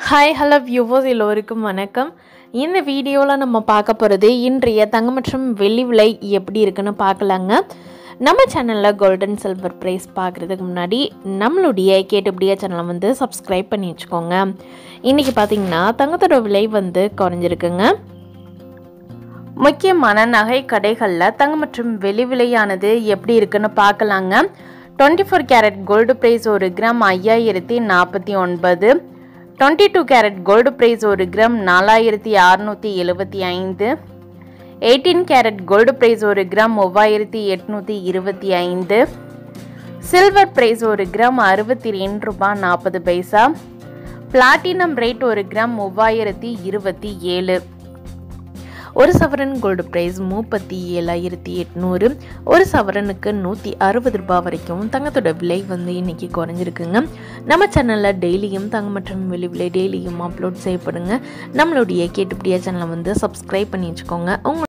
hi hello viewers எல்லோருக்கும் வணக்கம் இந்த வீடியோவில் நம்ம பார்க்க போகிறது இன்றைய தங்கம் மற்றும் வெள்ளி விலை எப்படி இருக்குன்னு பார்க்கலாங்க நம்ம சேனலில் கோல்டன் சில்வர் ப்ரைஸ் பார்க்குறதுக்கு முன்னாடி நம்மளுடைய கேட்டுப்படியா சேனலை வந்து சப்ஸ்கிரைப் பண்ணி வச்சுக்கோங்க இன்றைக்கி பார்த்தீங்கன்னா தங்கத்தோட விலை வந்து குறைஞ்சிருக்குங்க முக்கியமான நகை கடைகளில் தங்கம் மற்றும் வெளி விலையானது எப்படி இருக்குன்னு பார்க்கலாங்க twenty four carat gold price ஒரு கிராம் ஐயாயிரத்தி நாற்பத்தி ஒன்பது twenty two carat gold price ஒரு கிராம் நாலாயிரத்தி அறநூற்றி எழுபத்தி ஐந்து எயிட்டீன் கேரட் கோல்டு ப்ரைஸ் ஒரு கிராம் மூவாயிரத்தி எட்நூற்றி இருபத்தி ஐந்து சில்வர் ப்ரைஸ் ஒரு கிராம் அறுபத்தி ரெண்டு ரூபாய் நாற்பது பைசா பிளாட்டினம் ரேட் ஒரு கிராம் மூவாயிரத்தி இருபத்தி ஏழு ஒரு சவரன் கோல்டு ப்ரைஸ் முப்பத்தி ஏழாயிரத்தி எட்நூறு ஒரு சவரனுக்கு நூற்றி அறுபது ரூபாய் வரைக்கும் தங்கத்தோட விலை வந்து இன்னைக்கு குறைஞ்சிருக்குங்க நம்ம சேனலில் டெய்லியும் தங்கம் மற்றும் வெளி விலை டெய்லியும் அப்லோட் செய்யப்படுங்க நம்மளுடைய கேட்டுப்படியா சேனலை வந்து சப்ஸ்கிரைப் பண்ணி வச்சுக்கோங்க உங்க